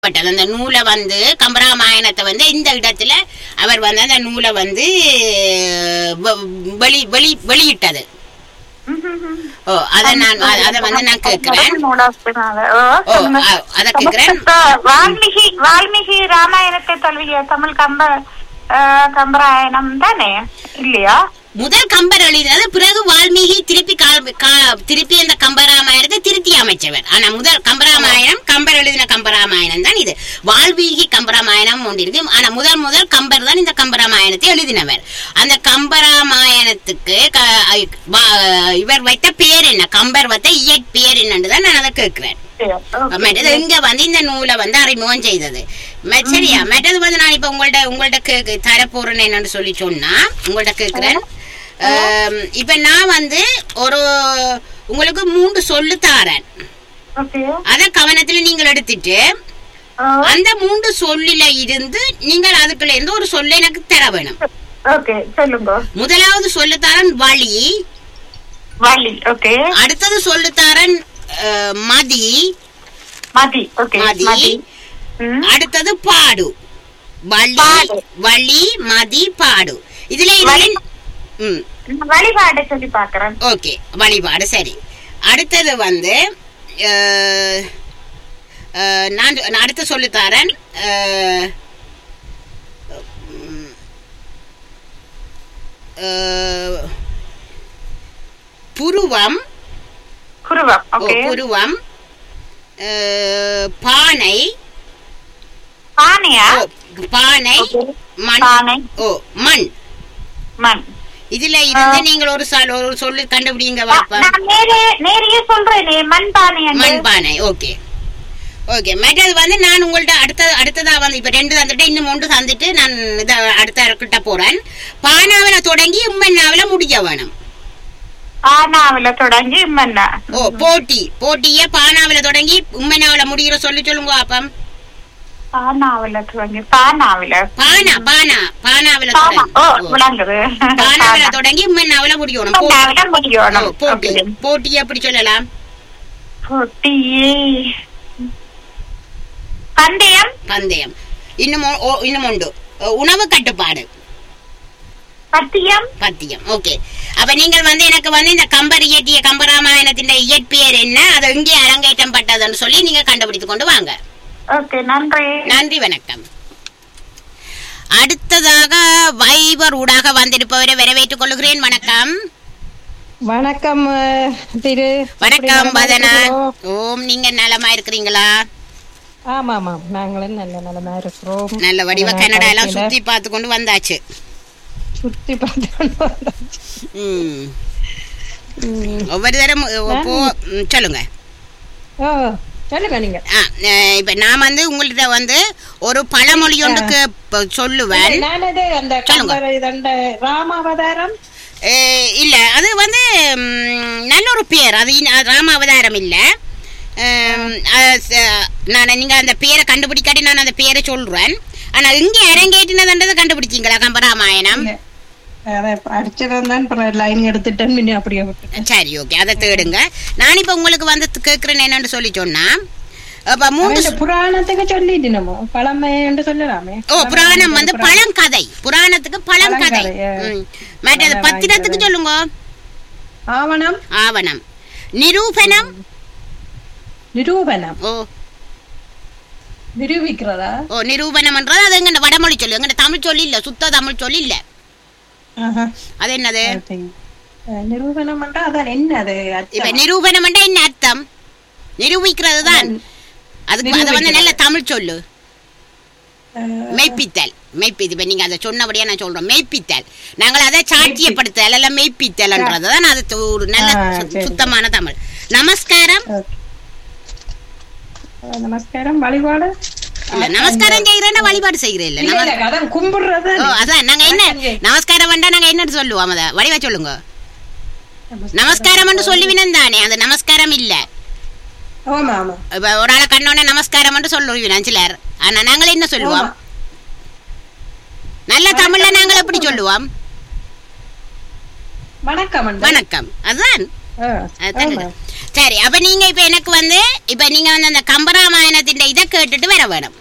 பட்டது அந்த நூலை வந்து கம்பராமாயணத்தை வந்து இந்த இடத்துல அவர் வந்து அந்த நூலை வந்து வெ- வெளி வெளி வெளியிட்டது ஓ அதை நான் அ- அதை வந்து நான் கேட்கிறேன் ஓ அ- அதை கேட்கிறேன் வால்மீகி வால்மீகி ராமாயணத்தை தழுவிய தமிழ் கம்ப அஹ், கம்பராயணம் தானே இல்லையா முதல் கம்பர் எழுதினது பிறகு வால்மீகி திருப்பி கா- கா- திருப்பி அந்த கம்பராமாயணத்தை திருத்தி அமைச்சவர் ஆனா முதல் கம்பராமாயணம் கம்பர் எழுதின கம்பராமாயணம் தான் இது வால்மீகி கம்பராமாயணம் ஒன்று இருக்கு ஆனா முதல் முதல் கம்பர் தான் இந்த கம்பராமாயணத்தை எழுதினவர் அந்த கம்பராமாயணத்துக்கு க- ஐ- வா- இவர் வைத்த பேர் என்ன கம்பர் வைத்த இயற்பெயர் என்னன்னு தான் நான் அதை கேட்கிறேன் மற்றது இங்க வந்து இந்த நூலை வந்து அறிமுகம் செய்தது ம- சரியா மற்றது வந்து நான் இப்ப உங்கள்ட்ட உங்கள்ட்ட கே தர போறேன் என்னன்னு சொல்லி சொன்னா உங்கள்ட்ட கேக்குறேன் ஆம், இப்ப நான் வந்து ஒரு உங்களுக்கு மூன்று சொல்லு தாரேன் ஓகே அத கவனத்துல நீங்கள் எடுத்துட்டு அந்த மூன்று சொல்லில இருந்து நீங்கள் அதுக்குள்ள இருந்து ஒரு சொல்ல எனக்கு தர வேணும் ஓகே சொல்லுங்க முதலாவது சொல்லுத்தாரன் வழி வழி ஓகே அடுத்தது சொல்லுத்தாரன் அஹ், மதி மதி ஓகே மதி. மதி ம். அடுத்தது பாடு வள்ளி பாடு. வள்ளி மதி பாடு இதுல வழி. இருந்து ம் வழிபாடு சொல்லி பாக்குறேன் ஓகே வழிபாடு சரி அடுத்தது வந்து அஹ், அஹ், நான் நான் அடுத்து சொல்லித்தாரன் அஹ், உம், அஹ், புருவம் குருவம் ஓ, ஓகே புருவம் அஹ், பானை பானையா ஓ, பானை Okay. மண் பானை ஓ மண் மண் இதுல இருந்து நீங்கள் ஒரு சொல் ஒரு சொல்லு கண்டுபிடிங்க வாப்பா நான் நேரே நேரையே சொல்றேனே மண் பானை என்று. மண்பானை ஓகே ஓகே மற்றது வந்து நான் உங்கள்ட்ட அடுத்த அடுத்ததா வந்து இப்ப ரெண்டு தந்துட்டு இன்னும் ஒன்று தந்துட்டு நான் இத அடுத்த கிட்ட போறேன் பானாவில தொடங்கி உம்மன்னாவில முடிக்க வேணும் ஆனாவில தொடங்கி மண்ணா ஓ போட்டி போட்டிய பானாவில தொடங்கி உம்மன்னாவில முடிகிற சொல்லி சொல்லுங்க அப்பம் பானாவில தொடங்கி பானாவில பானா பானா பானாவில பானா ஓ தொடங்கி ஓ. விளங்குது பானாவில தொடங்கி உம்மன்னாவில முடிக்கணும் போ- பானாவில ஓ, முடியணும் போட்டி Okay. போட்டி எப்படி சொல்லலாம் போட்டியே பந்தயம் பந்தயம் இன்னும் ஒ- ஓ, இன்னும் உண்டு ஓ, உணவு கட்டுப்பாடு பத்தியம் பத்தியம் ஓகே அப்ப நீங்கள் வந்து எனக்கு வந்து இந்த கம்பர் இயற்றிய கம்பராமாயணத்தின் இயற்பெயர் என்ன அது இங்கே அரங்கேற்றம் பட்டதுன்னு சொல்லி நீங்க கண்டுபிடித்து கொண்டு வாங்க ஓகே நன்றி நன்றி வணக்கம் அடுத்ததாக வைபர் ஊடாக வந்திருப்பவரை வரவேற்றுக் கொள்கிறேன் வணக்கம் வணக்கம் அஹ், திரு வணக்கம் எப்படி நலமா வதனா இருக்கிறீங்களோ? ஓம் நீங்க நலமா இருக்கிறீங்களா ஆமா ஆமாம் நாங்களும் நல்ல நலமா இருக்கிறோம் நல்ல வடிவ நல்ல கனடா எல்லாம் வாழ்க்கையில சுத்தி பார்த்து கொண்டு வந்தாச்சு சுத்தி பார்த்து கொண்டு வந்தாச்சு. ம் ம். ஒவ்வொரு தரம் அஹ், போ ம், சொல்லுங்க ஓ சொல்லுங்க நீங்க ஆ, அஹ், இப்ப நான் வந்து உங்கள்ட்ட வந்து ஒரு பழமொழி ஒன்றுக்கு இப்ப சொல்லுவேன் நான் அது அந்த சொல்லுங்க. கம்பர் இதண்ட ராமாவதாரம் அஹ், இல்ல அது வந்து ம், நல்ல ஒரு பேர் அது இன்- அது ராம அவதாரம் இல்ல அஹ், அது ச- நான் நீங்க அந்த பேரை கண்டுபிடிக்காட்டி நான் அந்த பேரை சொல்றேன் ஆனா இங்க அரங்கேற்றினதுன்றதை கண்டுபிடிச்சீங்களா கம்பராமாயணம் இல்ல. அதை அடிச்சதான் தான் லைன் எடுத்துட்டேன் முன்ன அப்படியே விட்டுட்டேன் சரி ஓகே அதை தேடுங்க நான் இப்ப உங்களுக்கு வந்து கேட்கிறேன் என்னன்னு சொல்லி சொன்னா அப்ப மூன்று அவன் இந்த புராணத்துக்கு சொல்லிட்டு நம்ம பழமை என்று சொல்லலாமே ஓ புராணம் வந்து பழங்கதை புராணத்துக்கு பழங்கதை பழங்கதை, ஆ. ம். மற்றது அதை பத்திரத்துக்கு வாங்கிட்டு சொல்லுங்க ஆவணம் ஆவணம் நிரூபணம் நிரூபணம் ஓ நிரூபிக்கிறதா ஓ நிரூபணம்ன்றது அது எங்க வடமொழி சொல்லு எங்க தமிழ் சொல்லி இல்ல சுத்த தமிழ் சொல்லி இல்ல ஆஹா. அது என்னது அது, அஹ், நிரூபணம் என்றா அதான் என்னது இப்ப அர்த்தம்? நிரூபணம் என்ன அர்த்தம் நிரூபிக்கிறது தான் அதுக்கு அது வந்து நல்ல தமிழ் சொல்லு அஹ், மெய்ப்பித்தல் மெய்ப்பித்து இப்ப நீங்க அதை சொன்னபடியா நான் சொல்றோம் மெய்ப்பித்தல் நாங்கள் அதை சாட்சியப்படுத்தல் அல்ல மெய்ப்பித்தல்ன்றது தான் அது து- ஒரு நல்ல ஆ, சு- சரி. சுத்தமான தமிழ் நமஸ்காரம் ஓகே. அஹ், நமஸ்காரம் வழிபாடு இல்ல நமஸ்காரம் செய்கிறேன்னா வழிபாடு செய்கிறேன் இல்ல இல்ல, நம- இல்ல, அதான் கும்பிடுறது ஓ அதான் நாங்க என்ன நமஸ்காரம் வேண்டா நாங்க என்ன சொல்லுவோம் அத வடிவா சொல்லுங்க நமஸ்காரம் சொல்லுவினம் தானே அது நமஸ்காரம் இல்ல ஆமா ஆமா இப்ப ஒரு ஆளை கண்ணோட நமஸ்காரம் சொல்லுவினம் சிலர் ஆனா நாங்கள் என்ன சொல்லுவோம் ஆமா. நல்ல தமிழ்ல நாங்கள் எப்படி சொல்லுவோம் வணக்கம் அண்ணா. வணக்கம் அதுதான் ஆ, அதுதான் ஆமா. சரி அப்ப நீங்க இப்ப எனக்கு வந்து இப்ப நீங்க வந்து அந்த கம்பராமாயணத்தின் இதை கேட்டுட்டு வர வேணும்